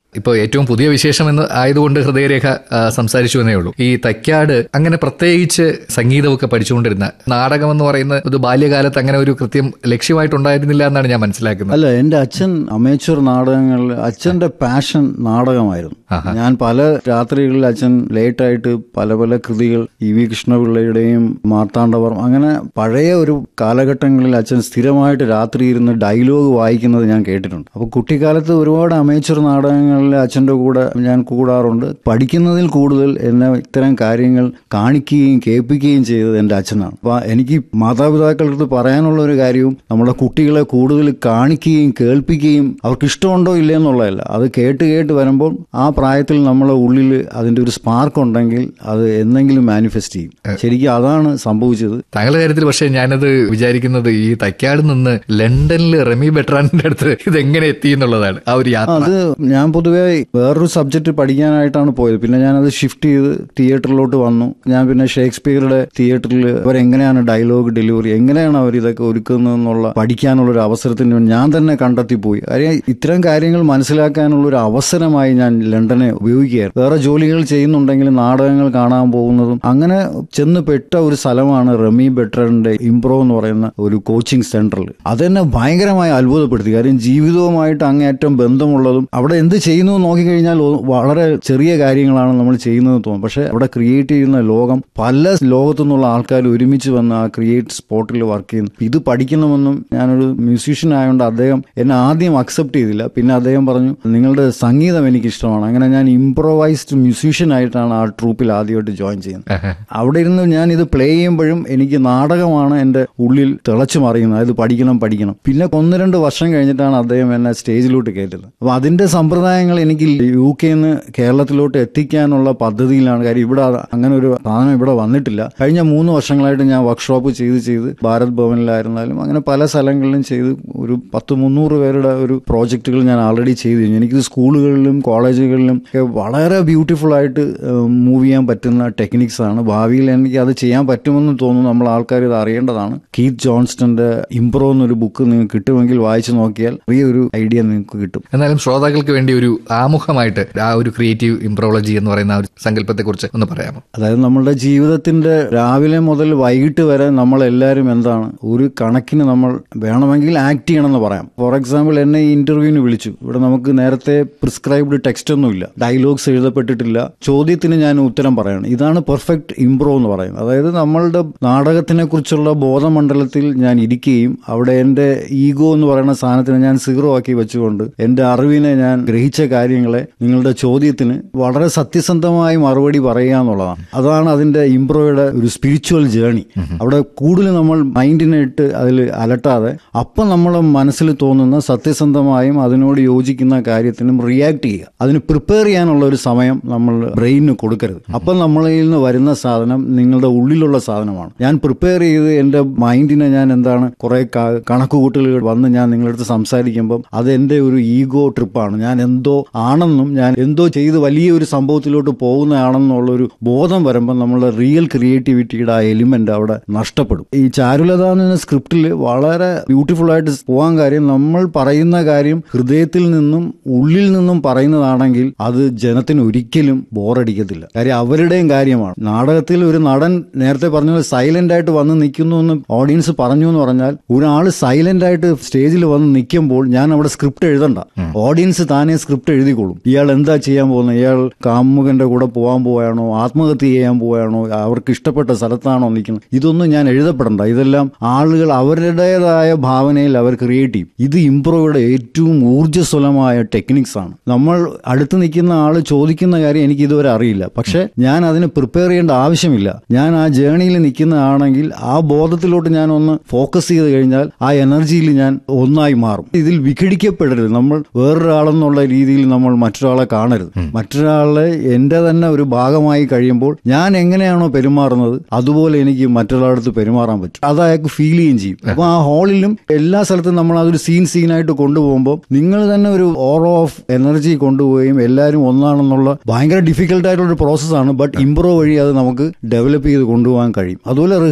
ഇപ്പോൾ ഏറ്റവും പുതിയ വിശേഷം എന്ന് ആയതുകൊണ്ട് ഹൃദയരേഖ ആ, സംസാരിച്ചു എന്നേ ഉള്ളൂ ഈ തൈക്കാട് അങ്ങനെ പ്രത്യേകിച്ച് സംഗീതമൊക്കെ പഠിച്ചുകൊണ്ടിരുന്ന നാടകം എന്ന് പറയുന്ന ഒരു ബാല്യകാലത്ത് അങ്ങനെ ഒരു കൃത്യം ലക്ഷ്യമായിട്ടുണ്ടായിരുന്നില്ല എന്നാണ് ഞാൻ മനസ്സിലാക്കുന്നത് അല്ല എൻ്റെ അച്ഛൻ അമേച്ചർ നാടകങ്ങളിൽ അച്ഛന്റെ പാഷൻ നാടകമായിരുന്നു ഞാൻ പല രാത്രികളിൽ അച്ഛൻ ലേറ്റ് ആയിട്ട് പല പല കൃതികൾ ഇ വി കൃഷ്ണപിള്ളയുടെയും മാർത്താണ്ഡവർമ്മ അങ്ങനെ പഴയ ഒരു കാലഘട്ടങ്ങളിൽ അച്ഛൻ സ്ഥിരമായിട്ട് രാത്രി ഇരുന്ന് ഡയലോഗ് വായിക്കുന്നത് ഞാൻ കേട്ടിട്ടുണ്ട് അപ്പോൾ കുട്ടിക്കാലത്ത് ഒരുപാട് അമേച്ചർ നാടകങ്ങളിൽ അച്ഛൻ്റെ കൂടെ ഞാൻ കൂടാറുണ്ട് പഠിക്കുന്നതിൽ കൂടുതൽ എന്നെ ഇത്തരം കാര്യങ്ങൾ കാണിക്കുകയും കേൾപ്പിക്കുകയും ചെയ്തത് എൻ്റെ അച്ഛനാണ് അപ്പോൾ എനിക്ക് മാതാപിതാക്കളുടെ അടുത്ത് പറയാനുള്ള ഒരു കാര്യവും നമ്മുടെ കുട്ടികളെ കൂടുതൽ കാണിക്കുകയും കേൾപ്പിക്കുകയും അവർക്ക് ഇഷ്ടമുണ്ടോ ഇല്ലേ എന്നുള്ളതല്ല അത് കേട്ട് കേട്ട് വരുമ്പോൾ ആ പ്രായത്തിൽ നമ്മളെ ഉള്ളിൽ അതിൻ്റെ ഒരു സ്പാർക്ക് ഉണ്ടെങ്കിൽ അത് എന്തെങ്കിലും മാനിഫെസ്റ്റ് ചെയ്യും ശരിക്കും അതാണ് സംഭവിച്ചത് താങ്കളുടെ കാര്യത്തിൽ പക്ഷേ ഞാനത് വിചാരിക്കുന്നത് ഈ തൈക്കാട് നിന്ന് ലണ്ടനിൽ റെമി ബെട്രാനിന്റെ അടുത്ത് ഇതെങ്ങനെ എത്തി എന്നുള്ളതാണ് ആ ഒരു യാത്ര അത് ഞാൻ പൊതുവേ വേറൊരു സബ്ജക്റ്റ് പഠിക്കാനായിട്ടാണ് പോയത് പിന്നെ ഞാനത് ഷിഫ്റ്റ് ചെയ്ത് തിയേറ്ററിലോട്ട് വന്നു ഞാൻ പിന്നെ ഷേക്സ്പിയറുടെ തിയേറ്ററിൽ അവരെങ്ങനെയാണ് ഡയലോഗ് ഡെലിവറി എങ്ങനെയാണ് അവർ ഇതൊക്കെ ഒരുക്കുന്നത് എന്നുള്ള പഠിക്കാനുള്ള ഒരു അവസരത്തിന് വേണ്ടി ഞാൻ തന്നെ കണ്ടെത്തിപ്പോയി കാര്യം ഇത്തരം കാര്യങ്ങൾ മനസ്സിലാക്കാനുള്ള ഒരു അവസരമായി ഞാൻ ലണ്ടനെ ഉപയോഗിക്കുകയായിരുന്നു വേറെ ജോലികൾ ചെയ്യുന്നുണ്ടെങ്കിലും നാടകങ്ങൾ കാണാൻ പോകുന്നതും അങ്ങനെ ചെന്ന് പെട്ട ഒരു സ്ഥലമാണ് റമി ബെട്രന്റെ ഇംപ്രോ എന്ന് പറയുന്ന ഒരു കോച്ചിങ് സെന്ററിൽ അതെന്നെ ഭയങ്കരമായി അത്ഭുതപ്പെടുത്തി കാര്യം ജീവിതവുമായിട്ട് അങ്ങേയറ്റം ബന്ധമുള്ളതും അവിടെ എന്ത് ചെയ്യുന്നു എന്ന് നോക്കിക്കഴിഞ്ഞാൽ ഒ- വളരെ ചെറിയ കാര്യങ്ങളാണ് നമ്മൾ ചെയ്യുന്നത് തോന്നും പക്ഷെ അവിടെ ക്രിയേറ്റ് ചെയ്യുന്ന ലോകം പല ലോകത്തു നിന്നുള്ള ആൾക്കാർ ഒരുമിച്ച് വന്ന് ആ ക്രിയേറ്റ് സ്പോട്ടിൽ വർക്ക് ചെയ്യുന്നു ഇത് പഠിക്കണമെന്നും ഞാനൊരു മ്യൂസീഷ്യൻ ആയതുകൊണ്ട് അദ്ദേഹം എന്നെ ആദ്യം അക്സെപ്റ്റ് ചെയ്തില്ല പിന്നെ അദ്ദേഹം പറഞ്ഞു നിങ്ങളുടെ സംഗീതം എനിക്ക് ഇഷ്ടമാണ് അങ്ങനെ ഞാൻ ഇംപ്രോവൈസ്ഡ് മ്യൂസീഷ്യൻ ആയിട്ടാണ് ആ ട്രൂപ്പിൽ ആദ്യമായിട്ട് ജോയിൻ ചെയ്യുന്നത് അവിടെ ഇരുന്ന് ഞാൻ ഇത് പ്ലേ ചെയ്യുമ്പോഴും എനിക്ക് നാടകമാണ് എൻ്റെ ഉള്ളിൽ തിളച്ചു മറിയുന്നത് അത് പഠിക്കണം പഠിക്കണം പിന്നെ ഒന്ന് രണ്ട് വർഷം കഴിഞ്ഞിട്ടാണ് അദ്ദേഹം എന്നെ സ്റ്റേജിലോട്ട് കയറ്റുന്നത് അപ്പോൾ അതിൻ്റെ സമ്പ്രദായങ്ങൾ എനിക്ക് യു കെന്ന് കേരളത്തിലോട്ട് എത്തിക്കാനുള്ള പദ്ധതിയിലാണ് കാര്യം ഇവിടെ അത് അങ്ങനെ ഒരു സാധനം ഇവിടെ വന്നിട്ടില്ല കഴിഞ്ഞ മൂന്ന് വർഷങ്ങളായിട്ട് ഞാൻ വർക്ക്ഷോപ്പ് ചെയ്ത് ചെയ്ത് ഭാരത് ഭവനിലായിരുന്നാലും അങ്ങനെ പല സ്ഥലങ്ങളിലും ചെയ്ത് ഒരു പത്ത് മുന്നൂറ് പേരുടെ ഒരു പ്രോജക്റ്റുകൾ ഞാൻ ആൾറെഡി ചെയ്തു കഴിഞ്ഞു എനിക്ക് സ്കൂളുകളിലും കോളേജുകളിലും ഒക്കെ വളരെ ബ്യൂട്ടിഫുൾ ആയിട്ട് മൂവ് ചെയ്യാൻ പറ്റുന്ന ടെക്നിക്സ് ആണ് ഭാവിയിൽ എനിക്ക് അത് ചെയ്യാൻ പറ്റുമെന്ന് തോന്നുന്നു നമ്മൾ ആൾക്കാർ ഇത് അറിയേണ്ടതാണ് കീത്ത് ജോൺസ്റ്റന്റെ ഇംപ്രോ എന്നൊരു ബുക്ക് നിങ്ങൾക്ക് കിട്ടുമെങ്കിൽ വായിച്ചു നോക്കിയാൽ ചെറിയൊരു ഐഡിയ നിങ്ങൾക്ക് കിട്ടും എന്നാലും ശ്രോതാക്കൾക്ക് വേണ്ടി ഒരു ആമുഖമായിട്ട് ആ ഒരു ക്രിയേറ്റീവ് ഇംപ്രോളജി എന്ന് പറയുന്ന ആ ഒരു സങ്കല്പത്തെ കുറിച്ച് ഒന്ന് പറയാമോ അതായത് നമ്മളുടെ ജീവിതത്തിന്റെ രാവിലെ മുതൽ വൈകിട്ട് വരെ നമ്മൾ എല്ലാവരും എന്താണ് ഒരു കണക്കിന് നമ്മൾ വേണമെങ്കിൽ ആക്ട് ചെയ്യണമെന്ന് പറയാം ഫോർ എക്സാമ്പിൾ എന്നെ ഈ ഇന്റർവ്യൂവിന് വിളിച്ചു ഇവിടെ നമുക്ക് നേരത്തെ പ്രിസ്ക്രൈബ്ഡ് ടെക്സ്റ്റ് ഒന്നുമില്ല ഡയലോഗ്സ് എഴുതപ്പെട്ടിട്ടില്ല ചോദ്യത്തിന് ഞാൻ ഉത്തരം പറയണം ഇതാണ് പെർഫെക്റ്റ് ഇംപ്രോ എന്ന് പറയുന്നത് അതായത് നമ്മളുടെ നാടകത്തിനെ കുറിച്ചുള്ള ബോധമണ്ഡലത്തിൽ ഞാൻ ഇരിക്കുകയും അവിടെ എൻ്റെ ഈഗോ എന്ന് പറയുന്ന സാധനത്തിനെ ഞാൻ സീറോ ആക്കി വെച്ചുകൊണ്ട് എൻ്റെ അറിവിനെ ഞാൻ ഗ്രഹിച്ച കാര്യങ്ങളെ നിങ്ങളുടെ ചോദ്യത്തിന് വളരെ സത്യസന്ധമായി മറുപടി പറയുക എന്നുള്ളതാണ് അതാണ് അതിന്റെ ഇംപ്രോയുടെ ഒരു സ്പിരിച്വൽ ജേണി അവിടെ കൂടുതൽ നമ്മൾ മൈൻഡിനെ ഇട്ട് അതിൽ അലട്ടാതെ അപ്പം നമ്മളെ മനസ്സിൽ തോന്നുന്ന സത്യസന്ധമായും അതിനോട് യോജിക്കുന്ന കാര്യത്തിനും റിയാക്ട് ചെയ്യുക അതിന് പ്രിപ്പയർ ചെയ്യാനുള്ള ഒരു സമയം നമ്മൾ ബ്രെയിനിന് കൊടുക്കരുത് അപ്പം നമ്മളിൽ നിന്ന് വരുന്ന സാധനം നിങ്ങളുടെ ഉള്ളിലുള്ള സാധനമാണ് ഞാൻ പ്രിപ്പയർ ചെയ്ത് എൻ്റെ മൈൻഡിനെ ഞാൻ എന്താണ് കുറെ കണക്കുകൂട്ടലുകൾ വന്ന് ഞാൻ നിങ്ങളുടെ അടുത്ത് സംസാരിക്കുമ്പം അത് എൻ്റെ ഒരു ഈഗോ ട്രിപ്പാണ് ഞാൻ എന്തോ ആണെന്നും ഞാൻ എന്തോ ചെയ്ത് വലിയ ഒരു സംഭവത്തിലോട്ട് പോകുന്നതാണെന്നുള്ള ഒരു ബോധം വരുമ്പോൾ നമ്മളുടെ റിയൽ ക്രിയേറ്റിവിറ്റിയുടെ ആ എലിമെന്റ് അവിടെ നഷ്ടപ്പെടും ഈ ചാരുലത എന്ന സ്ക്രിപ്റ്റിൽ വളരെ ബ്യൂട്ടിഫുൾ ആയിട്ട് പോകാൻ കാര്യം നമ്മൾ പറയുന്ന കാര്യം ഹൃദയത്തിൽ നിന്നും ഉള്ളിൽ നിന്നും പറയുന്നതാണെങ്കിൽ അത് ജനത്തിന് ഒരിക്കലും ബോറടിക്കത്തില്ല കാര്യം അവരുടെയും കാര്യമാണ് നാടകത്തിൽ ഒരു നടൻ നേരത്തെ പറഞ്ഞ പോലെ സൈലന്റ് ആയിട്ട് വന്ന് നിൽക്കുന്നു എന്ന് ഓഡിയൻസ് പറഞ്ഞു എന്ന് പറഞ്ഞാൽ ഒരാൾ സൈലന്റ് ആയിട്ട് സ്റ്റേജിൽ വന്ന് നിൽക്കുമ്പോൾ ഞാൻ അവിടെ സ്ക്രിപ്റ്റ് എഴുതണ്ട ഓഡിയൻസ് താനേ സ്ക്രിപ്റ്റ് എഴുതിക്കൊള്ളും ഇയാൾ എന്താ ചെയ്യാൻ പോകുന്നത് ഇയാൾ കാമുകന്റെ കൂടെ പോകാൻ പോവുകയാണോ ആത്മഹത്യ ചെയ്യാൻ പോവുകയാണോ അവർക്ക് ഇഷ്ടപ്പെട്ട സ്ഥലത്താണോ നിൽക്കുന്നത് ഇതൊന്നും ഞാൻ എഴുതപ്പെടണ്ട ഇതെല്ലാം ആളുകൾ അവരുടേതായ ഭാവനയിൽ അവർ ക്രിയേറ്റ് ചെയ്യും ഇത് ഇംപ്രോയുടെ ഏറ്റവും ഊർജ്ജസ്വലമായ ടെക്നിക്സ് ആണ് നമ്മൾ അടുത്ത് നിൽക്കുന്ന ആൾ ചോദിക്കുന്ന കാര്യം എനിക്ക് ഇതുവരെ അറിയില്ല പക്ഷെ ഞാൻ അതിന് പ്രിപ്പയർ ചെയ്യേണ്ട ആവശ്യമില്ല ഞാൻ ആ ജേണിയിൽ നിൽക്കുന്ന ആണെങ്കിൽ ആ ബോധത്തിലോട്ട് ഞാൻ ഒന്ന് ഫോക്കസ് ചെയ്ത് കഴിഞ്ഞാൽ ആ എനർജിയിൽ ഞാൻ ഒന്നായി മാറും ഇതിൽ വിഘടിക്കപ്പെടരുത് നമ്മൾ വേറൊരാളെന്നുള്ള രീതിയിൽ നമ്മൾ മറ്റൊരാളെ കാണരുത് മറ്റൊരാളെ എന്റെ തന്നെ ഒരു ഭാഗമായി കഴിയുമ്പോൾ ഞാൻ എങ്ങനെയാണോ പെരുമാറുന്നത് അതുപോലെ എനിക്ക് മറ്റൊരാളടുത്ത് പെരുമാറാൻ പറ്റും അത് അയാൾക്ക് ഫീൽ ചെയ്യുകയും ചെയ്യും അപ്പൊ ആ ഹാളിലും എല്ലാ സ്ഥലത്തും നമ്മൾ അതൊരു സീൻ സീനായിട്ട് കൊണ്ടുപോകുമ്പോൾ നിങ്ങൾ തന്നെ ഒരു ഓറോ ഓഫ് എനർജി കൊണ്ടുപോവുകയും എല്ലാവരും ഒന്നാണെന്നുള്ള ഭയങ്കര ഡിഫിക്കൽട്ട് ആയിട്ടുള്ള ഒരു പ്രോസസ്സാണ് ബട്ട് ഇംപ്രൂവ് വഴി അത് നമുക്ക് ഡെവലപ്പ് ചെയ്ത് കൊണ്ടുപോകാൻ കഴിയും അതുപോലെ